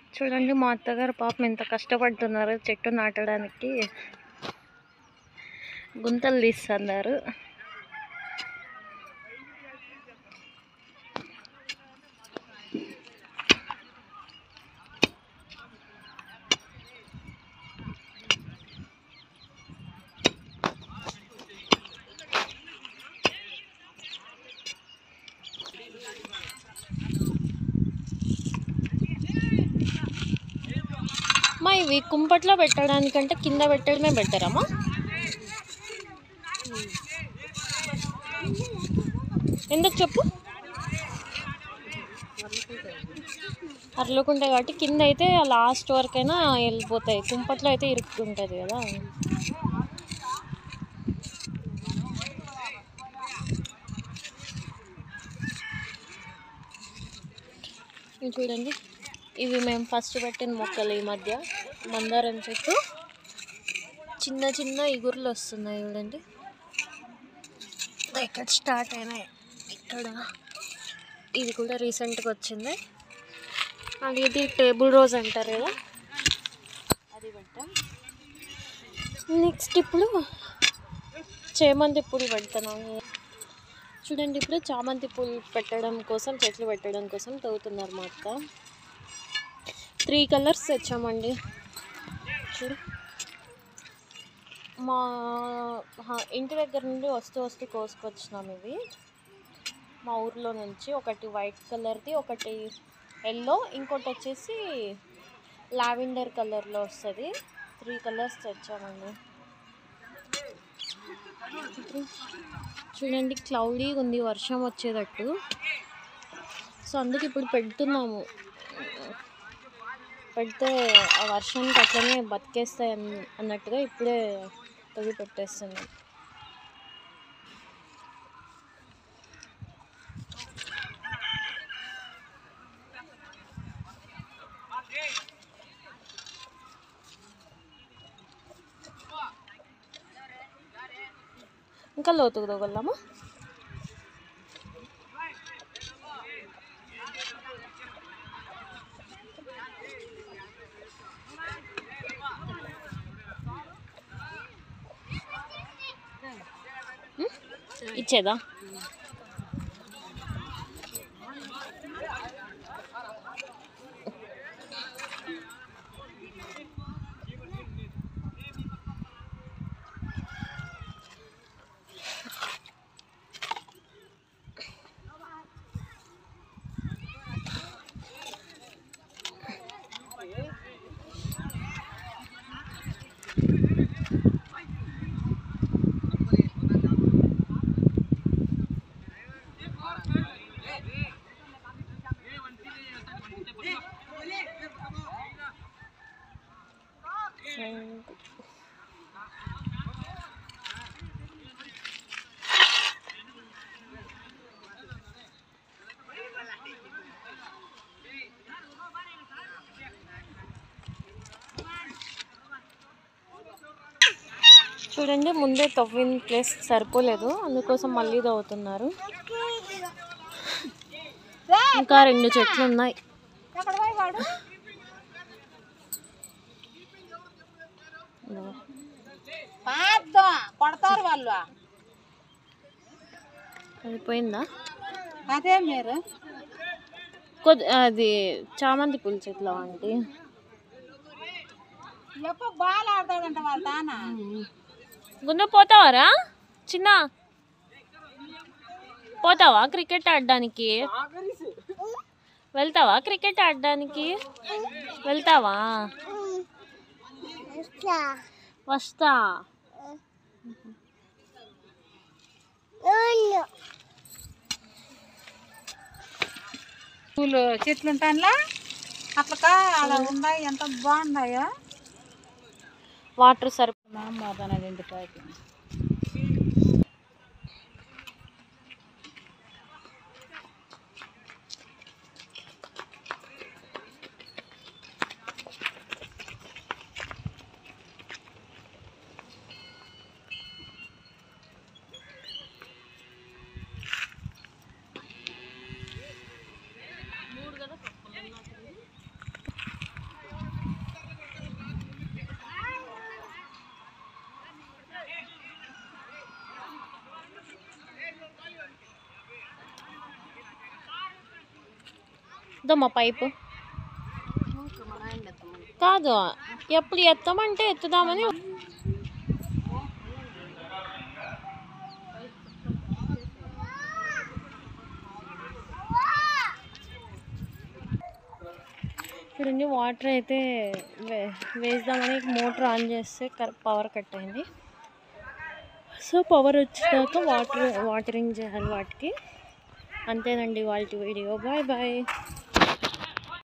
చూడండి మా అత్తగారు పాపం ఎంత కష్టపడుతున్నారు చెట్టు నాటడానికి గుంతలు తీస్తున్నారు మా ఇవి కుంపట్లో పెట్టడానికంటే కింద పెట్టడమే బెటర్ అమ్మా ఎందుకు చెప్పు అర్లుకుంటాయి కాబట్టి కింద అయితే లాస్ట్ వరకైనా వెళ్ళిపోతాయి కుంపట్లో అయితే ఇరుక్కుంటుంది కదా ఇవి చూడండి ఇవి మేము ఫస్ట్ పెట్టిన మొక్కలు ఈ మధ్య మందారం చెట్టు చిన్న చిన్న ఇగుర్లు వస్తున్నాయి చూడండి ఇక్కడ స్టార్ట్ అయినాయి ఇక్కడ ఇది కూడా రీసెంట్గా వచ్చింది అది ఇది టేబుల్ రోజ్ అంటారు కదా అది పెట్టాం నెక్స్ట్ ఇప్పుడు చేమంతి పూలు పెడుతున్నాము చూడండి ఇప్పుడు చామంతి పూలు పెట్టడం కోసం చెట్లు పెట్టడం కోసం తవ్వుతున్నారు మా అక్క త్రీ కలర్స్ తెచ్చామండి చూడు మా హా, ఇంటి దగ్గర నుండి వస్తూ వస్తూ కోసుకొచ్చినాం ఇవి మా ఊర్లో నుంచి ఒకటి వైట్ కలర్ది ఒకటి ఎల్లో ఇంకోటి వచ్చేసి లావెండర్ కలర్లో వస్తుంది త్రీ కలర్స్ తెచ్చామండి చూడండి క్లౌడీగా ఉంది వర్షం వచ్చేటట్టు సో అందుకు ఇప్పుడు పెడుతున్నాము పెడితే ఆ వర్షానికి అట్లనే బతికేస్తాయి అన్- అన్నట్టుగా ఇప్పుడే తొగి పెట్టేస్తున్నాం ఇంకా లోతుకు తోగలమా ఇచ్చేదా చూడండి ముందే తవ్విన ప్లేస్ సరిపోలేదు అందుకోసం మళ్ళీ తవ్వుతున్నారు ఇంకా రెండు చెట్లు ఉన్నాయి ఇదిగో. కొడతారు వాళ్ళు అది పోయిందా అదే మీరు కొద్ది అది చామంతి పూల చెట్లు ఆంటీ ఎక్కువ బాల్ ఆడతాడంట వాళ్ళ తాన గుండు పోతావారా చిన్న పోతావా క్రికెట్ ఆడడానికి వెళ్తావా క్రికెట్ ఆడడానికి వెళ్తావా వస్తా పూలు చెట్లు ఉంటానులా అట్లా అలా ఉన్నాయి ఎంత బాగున్నాయో వాటర్ సరి మా అమ్మ దాని రెండు పైకి ఇదో మా పైపు కాదు ఎప్పుడు ఎత్తమంటే ఎత్తుదామని చూడండి వాటర్ అయితే వే వేద్దామని మోటార్ ఆన్ చేస్తే పవర్ కట్ అయింది సో పవర్ వచ్చినాక వాటర్ వాటరింగ్ చేయాలి వాటికి అంతేనండి వాళ్ళ వీడియో బాయ్ బాయ్